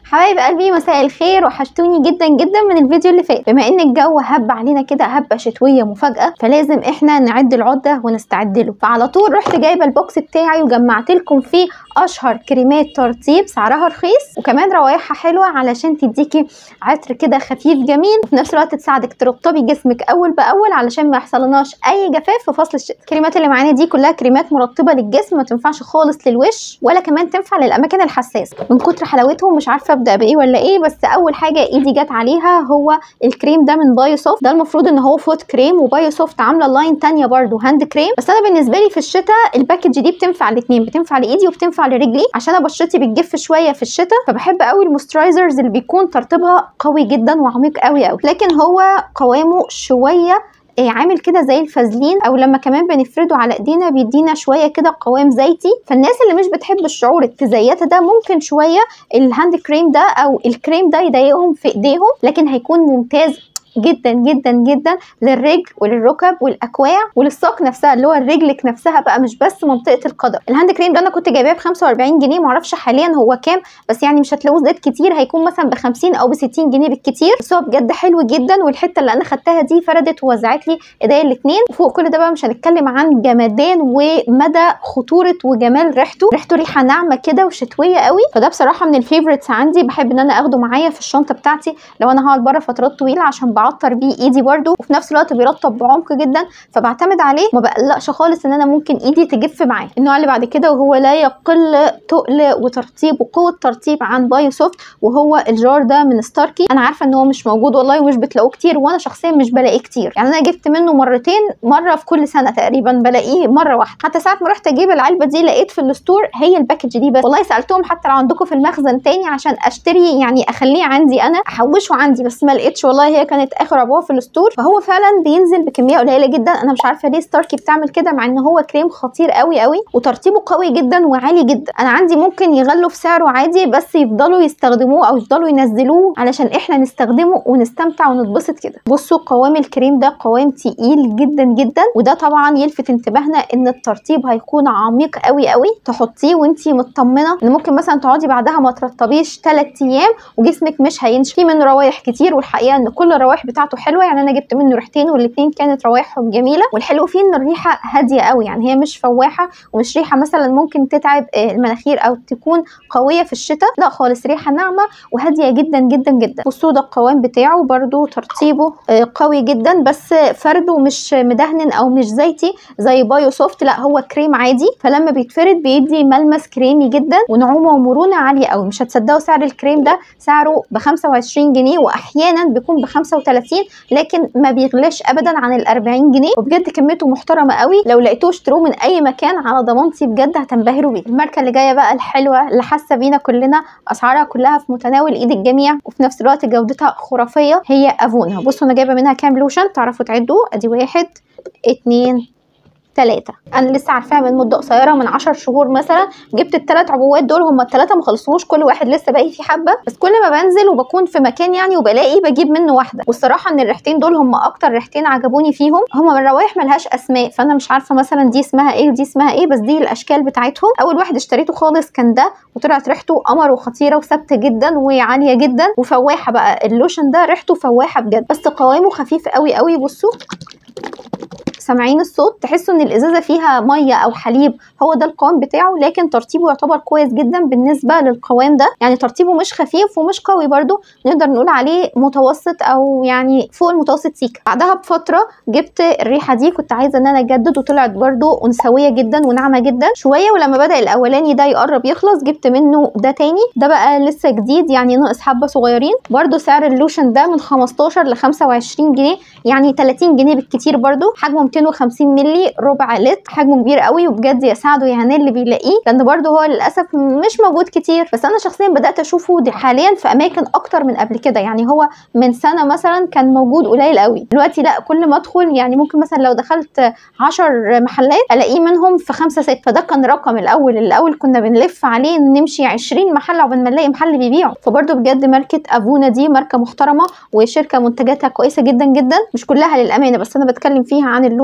حبايب قلبي مساء الخير وحشتوني جدا جدا من الفيديو اللي فات بما ان الجو هب علينا كده هبه شتويه مفاجاه فلازم احنا نعد العده ونستعد له فعلى طول رحت جايبه البوكس بتاعي وجمعت لكم فيه اشهر كريمات ترطيب سعرها رخيص وكمان روايحها حلوه علشان تديكي عطر كده خفيف جميل وفي نفس الوقت تساعدك ترطبي جسمك اول باول علشان ما يحصلناش اي جفاف في فصل الشتاء الكريمات اللي معانا دي كلها كريمات مرطبه للجسم ما تنفعش خالص للوش ولا كمان تنفع للاماكن الحساسه من كتر حلاوتهم مش عارفه ابدا بايه ولا ايه بس اول حاجه ايدي جت عليها هو الكريم ده من بايو سوفت ده المفروض ان هو فوت كريم وبايو سوفت عامله لاين تانية برده هاند كريم بس انا بالنسبه لي في الشتاء الباكج دي بتنفع الاثنين بتنفع لايدي وبتنفع لرجلي عشان انا بشرتي بتجف شويه في الشتاء فبحب قوي الموسترايزرز اللي بيكون ترطيبها قوي جدا وعميق قوي قوي لكن هو قوامه شويه إيه عامل كده زي الفازلين او لما كمان بنفرده على ايدينا بيدينا شويه كده قوام زيتي فالناس اللي مش بتحب الشعور التزيته ده ممكن شويه الهاند كريم ده او الكريم ده يضايقهم في ايديهم لكن هيكون ممتاز جدا جدا جدا للرجل وللركب والاكواع وللساق نفسها اللي هو رجلك نفسها بقى مش بس منطقه القدم الهاند كريم ده انا كنت جايباه ب 45 جنيه معرفش حاليا هو كام بس يعني مش هتلاقوه زاد كتير هيكون مثلا ب 50 او ب 60 جنيه بالكتير بس هو بجد حلو جدا والحته اللي انا خدتها دي فردت ووزعت لي ايديا الاثنين وفوق كل ده بقى مش هنتكلم عن جمدان ومدى خطوره وجمال ريحته ريحته ريحه ناعمه كده وشتويه قوي فده بصراحه من الفيفوريتس عندي بحب ان انا اخده معايا في الشنطه بتاعتي لو انا هقعد بره فترات طويله عشان بعطر بيه ايدي برده وفي نفس الوقت بيرطب بعمق جدا فبعتمد عليه ما بقلقش خالص ان انا ممكن ايدي تجف معاه النوع اللي بعد كده وهو لا يقل تقل وترطيب وقوه ترطيب عن بايو سوفت وهو الجار ده من ستاركي انا عارفه ان هو مش موجود والله ومش بتلاقوه كتير وانا شخصيا مش بلاقيه كتير يعني انا جبت منه مرتين مره في كل سنه تقريبا بلاقيه مره واحده حتى ساعه ما رحت اجيب العلبه دي لقيت في الستور هي الباكج دي بس والله سالتهم حتى لو عندكم في المخزن تاني عشان اشتري يعني اخليه عندي انا احوشه عندي بس ما لقيتش والله هي كانت اخر عبوه في الستور فهو فعلا بينزل بكميه قليله جدا انا مش عارفه ليه ستاركي بتعمل كده مع ان هو كريم خطير قوي قوي وترطيبه قوي جدا وعالي جدا انا عندي ممكن يغلوا في سعره عادي بس يفضلوا يستخدموه او يفضلوا ينزلوه علشان احنا نستخدمه ونستمتع ونتبسط كده بصوا قوام الكريم ده قوام تقيل جدا جدا وده طبعا يلفت انتباهنا ان الترطيب هيكون عميق قوي قوي تحطيه وانتي مطمنه ان ممكن مثلا تقعدي بعدها ما ترطبيش 3 ايام وجسمك مش هينشف في منه روايح كتير والحقيقه ان كل الروايح بتاعته حلوه يعني انا جبت منه ريحتين والاثنين كانت روايحهم جميله والحلو فيه ان الريحه هاديه قوي يعني هي مش فواحه ومش ريحه مثلا ممكن تتعب المناخير او تكون قويه في الشتاء لا خالص ريحه ناعمه وهاديه جدا جدا جدا بصوا ده القوام بتاعه برده ترطيبه قوي جدا بس فرده مش مدهن او مش زيتي زي بايو سوفت لا هو كريم عادي فلما بيتفرد بيدي ملمس كريمي جدا ونعومه ومرونه عاليه قوي مش هتصدقوا سعر الكريم ده سعره ب 25 جنيه واحيانا بيكون ب 35 لكن ما بيغلاش ابدا عن ال 40 جنيه وبجد كميته محترمه قوي لو لقيتوه اشتروه من اي مكان على ضمانتي بجد هتنبهروا بيه الماركه اللي جايه بقى الحلوه اللي حاسه بينا كلنا اسعارها كلها في متناول ايد الجميع وفي نفس الوقت جودتها خرافيه هي افونا بصوا انا جايبه منها كام لوشن تعرفوا تعدوا ادي واحد اتنين ثلاثة أنا لسه عارفاها من مدة قصيرة من 10 شهور مثلا جبت الثلاث عبوات دول هما الثلاثة ما خلصوش كل واحد لسه باقي فيه حبة بس كل ما بنزل وبكون في مكان يعني وبلاقي بجيب منه واحدة والصراحة إن الريحتين دول هما أكتر ريحتين عجبوني فيهم هما من روايح ملهاش أسماء فأنا مش عارفة مثلا دي اسمها إيه ودي اسمها إيه بس دي الأشكال بتاعتهم أول واحد اشتريته خالص كان ده وطلعت ريحته قمر وخطيرة وثابتة جدا وعالية جدا وفواحة بقى اللوشن ده ريحته فواحة بجد بس قوامه خفيف قوي قوي بصوا سامعين الصوت تحسوا ان الازازه فيها ميه او حليب هو ده القوام بتاعه لكن ترطيبه يعتبر كويس جدا بالنسبه للقوام ده يعني ترطيبه مش خفيف ومش قوي برده نقدر نقول عليه متوسط او يعني فوق المتوسط سيكا بعدها بفتره جبت الريحه دي كنت عايزه ان انا اجدد وطلعت برده انثويه جدا وناعمه جدا شويه ولما بدا الاولاني ده يقرب يخلص جبت منه ده تاني ده بقى لسه جديد يعني ناقص حبه صغيرين برده سعر اللوشن ده من 15 ل 25 جنيه يعني 30 جنيه بالكتير برده حجمه 250 مللي ربع لتر حجمه كبير قوي وبجد يساعده يا هنال اللي بيلاقيه لان برده هو للاسف مش موجود كتير بس انا شخصيا بدات اشوفه دي حاليا في اماكن اكتر من قبل كده يعني هو من سنه مثلا كان موجود قليل قوي دلوقتي لا كل ما ادخل يعني ممكن مثلا لو دخلت 10 محلات الاقيه منهم في خمسة ست فده كان رقم الاول الاول كنا بنلف عليه نمشي 20 محل عقبال ما نلاقي محل بيبيعه فبرده بجد ماركه افونا دي ماركه محترمه وشركه منتجاتها كويسه جدا جدا مش كلها للامانه بس انا بتكلم فيها عن اللوشن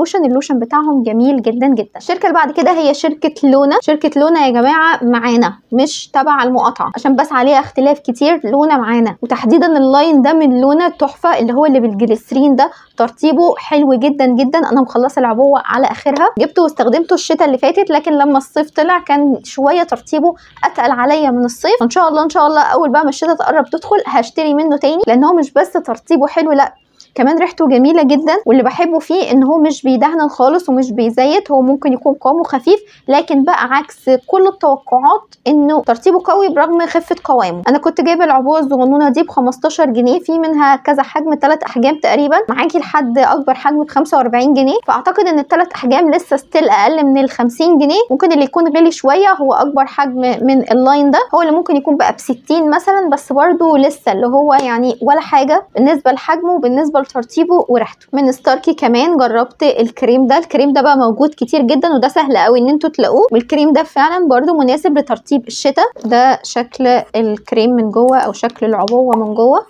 اللوشن اللوشن بتاعهم جميل جدا جدا الشركه اللي بعد كده هي شركه لونا شركه لونا يا جماعه معانا مش تبع المقاطعه عشان بس عليها اختلاف كتير لونا معانا وتحديدا اللاين ده من لونا تحفه اللي هو اللي بالجليسرين ده ترطيبه حلو جدا جدا انا مخلصه العبوه على اخرها جبته واستخدمته الشتاء اللي فاتت لكن لما الصيف طلع كان شويه ترطيبه اتقل عليا من الصيف ان شاء الله ان شاء الله اول بقى ما الشتاء تقرب تدخل هشتري منه تاني لان هو مش بس ترطيبه حلو لا كمان ريحته جميله جدا واللي بحبه فيه ان هو مش بيدهن خالص ومش بيزيت هو ممكن يكون قوامه خفيف لكن بقى عكس كل التوقعات انه ترطيبه قوي برغم خفه قوامه انا كنت جايبه العبوه الصغنونه دي ب 15 جنيه في منها كذا حجم ثلاث احجام تقريبا معاكي لحد اكبر حجم ب 45 جنيه فاعتقد ان الثلاث احجام لسه ستيل اقل من ال 50 جنيه ممكن اللي يكون غالي شويه هو اكبر حجم من اللاين ده هو اللي ممكن يكون بقى ب 60 مثلا بس برده لسه اللي هو يعني ولا حاجه بالنسبه لحجمه وبالنسبه لترطيبه وريحته من ستاركي كمان جربت الكريم ده الكريم ده بقى موجود كتير جدا وده سهل قوي ان انتوا تلاقوه والكريم ده فعلا برده مناسب لترطيب الشتاء ده شكل الكريم من جوه او شكل العبوه من جوه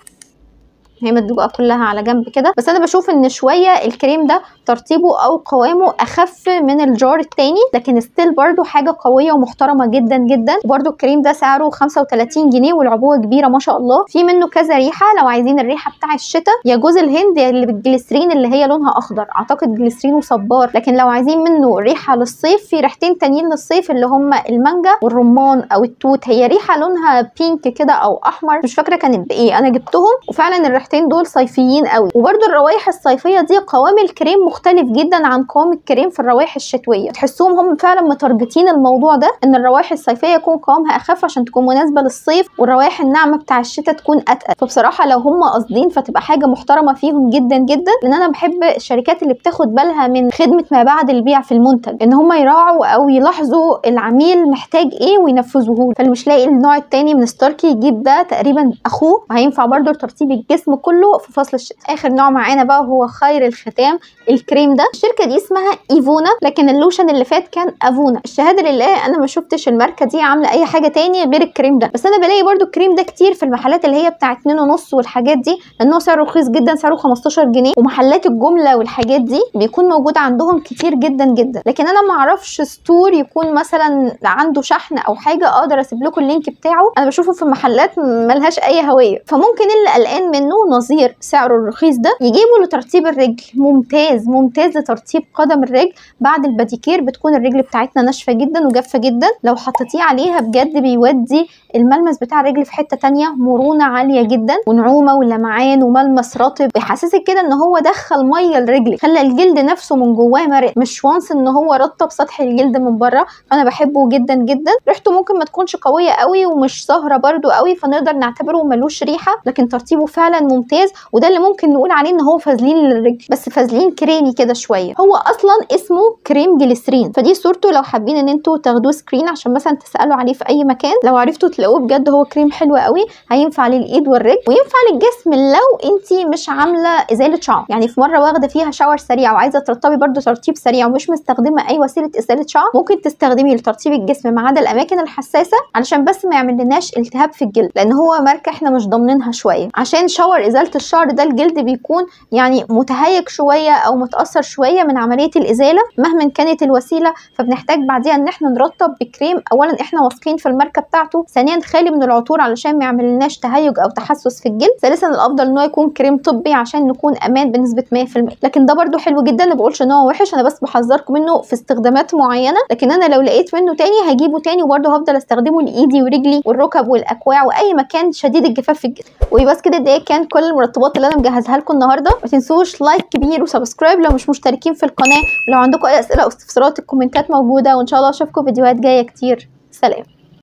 هي مدلوقه كلها على جنب كده بس انا بشوف ان شويه الكريم ده ترطيبه او قوامه اخف من الجار التاني لكن ستيل برده حاجه قويه ومحترمه جدا جدا وبرده الكريم ده سعره 35 جنيه والعبوه كبيره ما شاء الله في منه كذا ريحه لو عايزين الريحه بتاع الشتاء يا جوز الهند يا اللي بالجليسرين اللي هي لونها اخضر اعتقد جليسرين وصبار لكن لو عايزين منه ريحه للصيف في ريحتين تانيين للصيف اللي هما المانجا والرمان او التوت هي ريحه لونها بينك كده او احمر مش فاكره كانت بايه انا جبتهم وفعلا الريحتين دول صيفيين قوي وبرده الروايح الصيفيه دي قوام الكريم مختلف جدا عن قوام الكريم في الروايح الشتويه تحسوهم هم فعلا متارجتين الموضوع ده ان الروايح الصيفيه يكون قوامها اخف عشان تكون مناسبه للصيف والروايح الناعمه بتاع الشتاء تكون اتقل فبصراحه لو هم قاصدين فتبقى حاجه محترمه فيهم جدا جدا لان انا بحب الشركات اللي بتاخد بالها من خدمه ما بعد البيع في المنتج ان هم يراعوا او يلاحظوا العميل محتاج ايه وينفذوه له فاللي مش لاقي النوع التاني من ستاركي يجيب ده تقريبا اخوه وهينفع برده لترطيب الجسم كله في فصل الشتاء اخر نوع معانا بقى هو خير الختام الكريم ده الشركه دي اسمها ايفونا لكن اللوشن اللي فات كان افونا الشهاده لله انا ما شفتش الماركه دي عامله اي حاجه تاني غير الكريم ده بس انا بلاقي برده الكريم ده كتير في المحلات اللي هي بتاع 2 ونص والحاجات دي لانه سعره رخيص جدا سعره 15 جنيه ومحلات الجمله والحاجات دي بيكون موجود عندهم كتير جدا جدا لكن انا ما اعرفش ستور يكون مثلا عنده شحن او حاجه اقدر اسيب لكم اللينك بتاعه انا بشوفه في محلات ملهاش اي هويه فممكن اللي قلقان منه نظير سعره الرخيص ده يجيبه لترطيب الرجل ممتاز ممتاز لترطيب قدم الرجل بعد الباديكير بتكون الرجل بتاعتنا ناشفه جدا وجافه جدا لو حطيتيه عليها بجد بيودي الملمس بتاع الرجل في حته تانية مرونه عاليه جدا ونعومه ولمعان وملمس رطب بيحسسك كده ان هو دخل ميه لرجلك خلى الجلد نفسه من جواه مرق مش وانس ان هو رطب سطح الجلد من بره فانا بحبه جدا جدا ريحته ممكن ما تكونش قويه قوي ومش سهره برده قوي فنقدر نعتبره ملوش ريحه لكن ترطيبه فعلا ممتاز وده اللي ممكن نقول عليه ان هو فازلين للرجل بس فازلين كريمي كده شويه هو اصلا اسمه كريم جليسرين فدي صورته لو حابين ان انتوا تاخدوه سكرين عشان مثلا تسالوا عليه في اي مكان لو عرفتوا تلاقوه بجد هو كريم حلو قوي هينفع للايد والرجل وينفع للجسم لو انت مش عامله ازاله شعر يعني في مره واخده فيها شاور سريع وعايزه ترطبي برده ترطيب سريع ومش مستخدمه اي وسيله ازاله شعر ممكن تستخدميه لترطيب الجسم ما عدا الاماكن الحساسه علشان بس ما يعملناش التهاب في الجلد لان هو ماركه احنا مش ضامنينها شويه عشان شاور ازاله الشعر ده الجلد بيكون يعني متهيج شويه او متاثر شويه من عمليه الازاله مهما كانت الوسيله فبنحتاج بعديها ان احنا نرطب بكريم اولا احنا واثقين في الماركه بتاعته ثانيا خالي من العطور علشان ما يعملناش تهيج او تحسس في الجلد ثالثا الافضل ان هو يكون كريم طبي عشان نكون امان بنسبه 100% لكن ده برده حلو جدا ما بقولش ان هو وحش انا بس بحذركم منه في استخدامات معينه لكن انا لو لقيت منه تاني هجيبه تاني وبرده هفضل استخدمه لايدي ورجلي والركب والاكواع واي مكان شديد الجفاف في الجسم وبس كده ده كان كل المرطبات اللي انا مجهزها لكم النهارده ما تنسوش لايك كبير وسبسكرايب لو مش مشتركين في القناه ولو عندكم اي اسئله او استفسارات الكومنتات موجوده وان شاء الله اشوفكم فيديوهات جايه كتير سلام